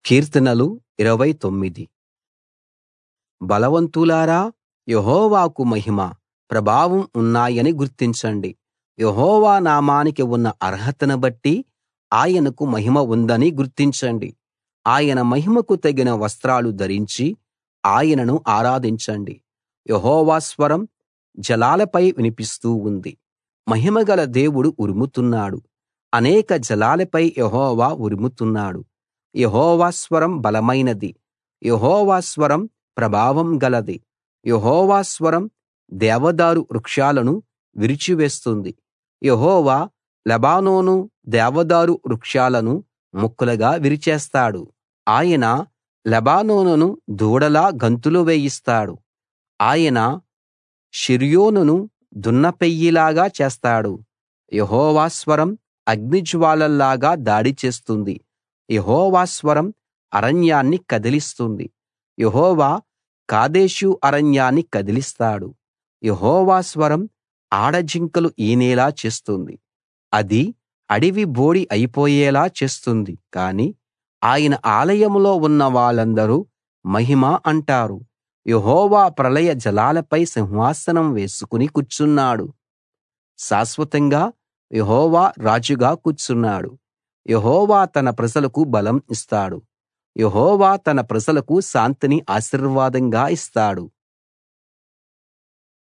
కీర్తనలు 29 బలవంతులారా యెహోవాకు మహిమ ప్రభావం ఉన్నాయని గుర్తించండి యెహోవా నామానికి ఉన్న అర్హతను బట్టి ఆయనకు మహిమ ఉందని గుర్తించండి ఆయన మహిమకు తగిన వస్త్రాలు ధరించి ఆయనను ఆరాధించండి యెహోవా స్వరం జలాలపై వినిపిస్తూ ఉంది మహిమగల దేవుడు ఉరుముతున్నాడు అనేక జలాలపై యెహోవా ఉరుముతున్నాడు యెహోవా స్వరం బలమైనది యెహోవా స్వరం ప్రభావం గలది యెహోవా స్వరం దేవదారు వృక్షాలను విరిచివేస్తుంది యెహోవా లెబానోను దేవదారు వృక్షాలను ముక్కలుగా విరిచేస్తాడు ఆయన లెబానోనును దూడలా గంతులు వేయిస్తాడు ఆయన షిర్యోనును దున్నపెయ్యలాగా చేస్తాడు యెహోవా స్వరం అగ్నిజ్వాలల్లాగా దాడి చేస్తుంది యెహోవా స్వరం అరణ్యాన్ని కదిలిస్తుంది యెహోవా కాదేషు అరణ్యాన్ని కదిలిస్తాడు యెహోవా స్వరం ఆడజింకలు ఈనేలా చేస్తుంది అది అడవి బోడి అయిపోయేలా చేస్తుంది కానీ ఆయన ఆలయంలో ఉన్న వాళ్ళందరూ మహిమ అంటారు యెహోవా ప్రళయ జలాలపై సింహాసనం వేసుకుని కూర్చున్నాడు శాశ్వతంగా యెహోవా రాజుగా కూర్చున్నాడు యెహోవా తన ప్రజలకు బలం ఇస్తాడు యెహోవా తన ప్రజలకు శాంతిని ఆశీర్వాదంగా ఇస్తాడు